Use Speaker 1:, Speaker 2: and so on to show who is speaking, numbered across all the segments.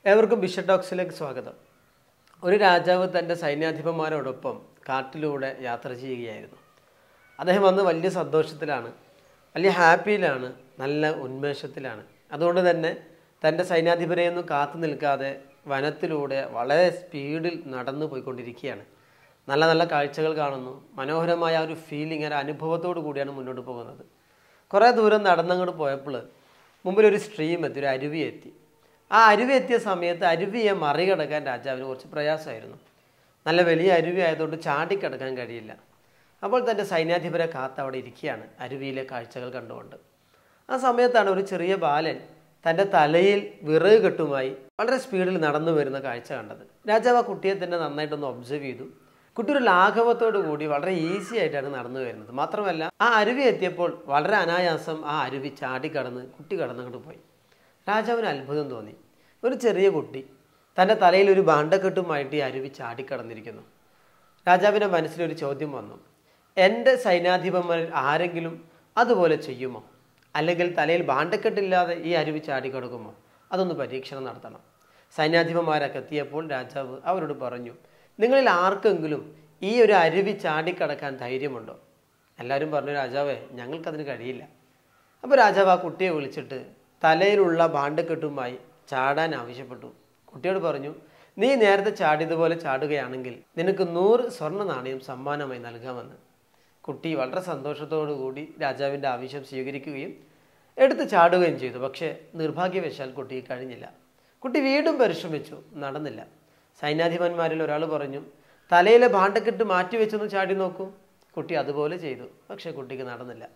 Speaker 1: ഏവർക്കും ബിഷപ്പ് ടോക്സിലേക്ക് സ്വാഗതം ഒരു രാജാവ് തൻ്റെ സൈന്യാധിപന്മാരോടൊപ്പം കാട്ടിലൂടെ യാത്ര ചെയ്യുകയായിരുന്നു അദ്ദേഹം അന്ന് വലിയ സന്തോഷത്തിലാണ് വലിയ ഹാപ്പിയിലാണ് നല്ല ഉന്മേഷത്തിലാണ് അതുകൊണ്ട് തന്നെ തൻ്റെ സൈന്യാധിപരെയൊന്നും കാത്തു നിൽക്കാതെ വനത്തിലൂടെ വളരെ സ്പീഡിൽ നടന്നു പോയിക്കൊണ്ടിരിക്കുകയാണ് നല്ല നല്ല കാഴ്ചകൾ കാണുന്നു മനോഹരമായ ആ ഒരു ഫീലിംഗ് ഒരു അനുഭവത്തോടു കൂടിയാണ് മുന്നോട്ട് പോകുന്നത് കുറേ ദൂരം നടന്നങ്ങോട്ട് പോയപ്പോൾ മുമ്പിൽ ഒരു സ്ട്രീം എത്തി ഒരു അരുവി എത്തി ആ അരുവി എത്തിയ സമയത്ത് അരുവിയെ മറികടക്കാൻ രാജാവിന് കുറച്ച് പ്രയാസമായിരുന്നു നല്ല വലിയ അരുവി ആയതുകൊണ്ട് ചാടിക്കടക്കാൻ കഴിയില്ല അപ്പോൾ തൻ്റെ സൈന്യാധിപരെ കാത്ത് അവിടെ ഇരിക്കുകയാണ് അരുവിയിലെ കാഴ്ചകൾ കണ്ടുകൊണ്ട് ആ സമയത്താണ് ഒരു ചെറിയ ബാലൻ തൻ്റെ തലയിൽ വിറക് കെട്ടുമായി വളരെ സ്പീഡിൽ നടന്നു വരുന്ന കാഴ്ച കണ്ടത് രാജാവ് ആ കുട്ടിയെ തന്നെ നന്നായിട്ടൊന്ന് ഒബ്സർവ് ചെയ്തു കുട്ടി ഒരു ലാഘവത്തോടു കൂടി വളരെ ഈസി ആയിട്ടാണ് നടന്നു വരുന്നത് മാത്രമല്ല ആ അരുവി എത്തിയപ്പോൾ വളരെ അനായാസം ആ അരുവി ചാടിക്കടന്ന് കുട്ടി കടന്നങ്ങോട്ട് പോയി രാജാവിന് അത്ഭുതം തോന്നി ഒരു ചെറിയ കുട്ടി തൻ്റെ തലയിൽ ഒരു ഭാണ്ഡക്കെട്ടുമായിട്ട് ഈ അരുവി ചാടിക്കടന്നിരിക്കുന്നു രാജാവിൻ്റെ മനസ്സിലൊരു ചോദ്യം വന്നു എൻ്റെ സൈന്യാധിപന്മാരിൽ ആരെങ്കിലും അതുപോലെ ചെയ്യുമോ അല്ലെങ്കിൽ തലയിൽ ഭാണ്ഡക്കെട്ടില്ലാതെ ഈ അരുവി ചാടിക്കിടക്കുമോ അതൊന്ന് പരീക്ഷണം നടത്തണം സൈന്യാധിപന്മാരൊക്കെ എത്തിയപ്പോൾ രാജാവ് അവരോട് പറഞ്ഞു നിങ്ങളിൽ ആർക്കെങ്കിലും ഈ ഒരു അരുവി ചാടിക്കടക്കാൻ ധൈര്യമുണ്ടോ എല്ലാവരും പറഞ്ഞു രാജാവേ ഞങ്ങൾക്കതിന് കഴിയില്ല അപ്പോൾ രാജാവ് ആ കുട്ടിയെ വിളിച്ചിട്ട് തലയിലുള്ള ഭാണ്ഡക്കെട്ടുമായി ചാടാൻ ആവശ്യപ്പെട്ടു കുട്ടിയോട് പറഞ്ഞു നീ നേരത്തെ ചാടിയതുപോലെ ചാടുകയാണെങ്കിൽ നിനക്ക് നൂറ് സ്വർണ്ണ നാണയം സമ്മാനമായി നൽകാമെന്ന് കുട്ടി വളരെ സന്തോഷത്തോടു കൂടി രാജാവിൻ്റെ ആവശ്യം സ്വീകരിക്കുകയും എടുത്ത് ചാടുകയും ചെയ്തു പക്ഷേ നിർഭാഗ്യവശാൽ കുട്ടിക്ക് കഴിഞ്ഞില്ല കുട്ടി വീണ്ടും പരിശ്രമിച്ചു നടന്നില്ല സൈന്യാധിപന്മാരിൽ ഒരാൾ പറഞ്ഞു തലയിലെ ഭാണ്ഡക്കെട്ട് മാറ്റിവെച്ചൊന്ന് ചാടി നോക്കൂ കുട്ടി അതുപോലെ ചെയ്തു പക്ഷേ കുട്ടിക്ക് നടന്നില്ല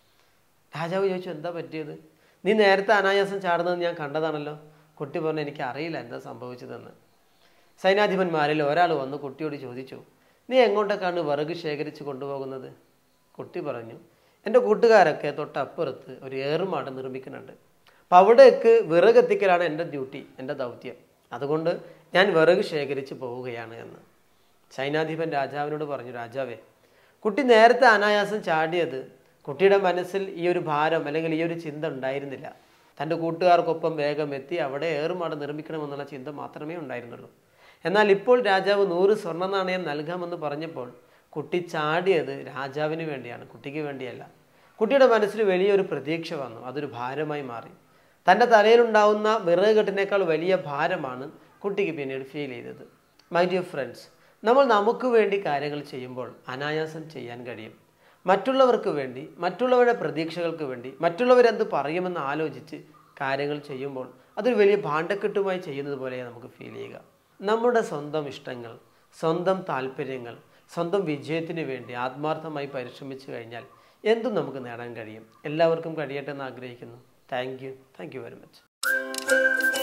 Speaker 1: രാജാവ് ചോദിച്ചു എന്താ പറ്റിയത് നീ നേരത്തെ അനായാസം ചാടുന്നത് ഞാൻ കണ്ടതാണല്ലോ കുട്ടി പറഞ്ഞു എനിക്ക് അറിയില്ല എന്താ സംഭവിച്ചതെന്ന് സൈന്യാധിപന്മാരിൽ ഒരാൾ വന്ന് കുട്ടിയോട് ചോദിച്ചു നീ എങ്ങോട്ടേക്കാണ് വിറക് ശേഖരിച്ച് കൊണ്ടുപോകുന്നത് കുട്ടി പറഞ്ഞു എൻ്റെ കൂട്ടുകാരൊക്കെ തൊട്ടപ്പുറത്ത് ഒരു ഏറുമാട് നിർമ്മിക്കുന്നുണ്ട് അപ്പം അവിടേക്ക് വിറക് എത്തിക്കലാണ് എൻ്റെ ഡ്യൂട്ടി എൻ്റെ ദൗത്യം അതുകൊണ്ട് ഞാൻ വിറക് ശേഖരിച്ച് പോവുകയാണ് എന്ന് സൈനാധിപൻ രാജാവിനോട് പറഞ്ഞു രാജാവേ കുട്ടി നേരത്തെ അനായാസം ചാടിയത് കുട്ടിയുടെ മനസ്സിൽ ഈ ഒരു ഭാരം അല്ലെങ്കിൽ ഈ ഒരു ചിന്ത ഉണ്ടായിരുന്നില്ല തൻ്റെ കൂട്ടുകാർക്കൊപ്പം വേഗം എത്തി അവിടെ ഏറുമാട് നിർമ്മിക്കണമെന്നുള്ള ചിന്ത മാത്രമേ ഉണ്ടായിരുന്നുള്ളൂ എന്നാൽ ഇപ്പോൾ രാജാവ് നൂറ് സ്വർണ്ണ നാണയം നൽകാമെന്ന് പറഞ്ഞപ്പോൾ കുട്ടി ചാടിയത് രാജാവിന് വേണ്ടിയാണ് കുട്ടിക്ക് വേണ്ടിയല്ല കുട്ടിയുടെ മനസ്സിൽ വലിയൊരു പ്രതീക്ഷ വന്നു അതൊരു ഭാരമായി മാറി തൻ്റെ തലയിലുണ്ടാവുന്ന വിറകുകെട്ടിനേക്കാൾ വലിയ ഭാരമാണ് കുട്ടിക്ക് പിന്നീട് ഫീൽ ചെയ്തത് മൈ ഡിയർ ഫ്രണ്ട്സ് നമ്മൾ നമുക്ക് വേണ്ടി കാര്യങ്ങൾ ചെയ്യുമ്പോൾ അനായാസം ചെയ്യാൻ കഴിയും മറ്റുള്ളവർക്ക് വേണ്ടി മറ്റുള്ളവരുടെ പ്രതീക്ഷകൾക്ക് വേണ്ടി മറ്റുള്ളവരെന്ത് പറയുമെന്ന് ആലോചിച്ച് കാര്യങ്ങൾ ചെയ്യുമ്പോൾ അതൊരു വലിയ ഭാണ്ഡക്കെട്ടുമായി ചെയ്യുന്നത് പോലെ നമുക്ക് ഫീൽ ചെയ്യുക നമ്മുടെ സ്വന്തം ഇഷ്ടങ്ങൾ സ്വന്തം താല്പര്യങ്ങൾ സ്വന്തം വിജയത്തിന് വേണ്ടി ആത്മാർത്ഥമായി പരിശ്രമിച്ചു കഴിഞ്ഞാൽ എന്തും നമുക്ക് നേടാൻ കഴിയും എല്ലാവർക്കും കഴിയട്ടെ എന്ന് ആഗ്രഹിക്കുന്നു thank you thank you very much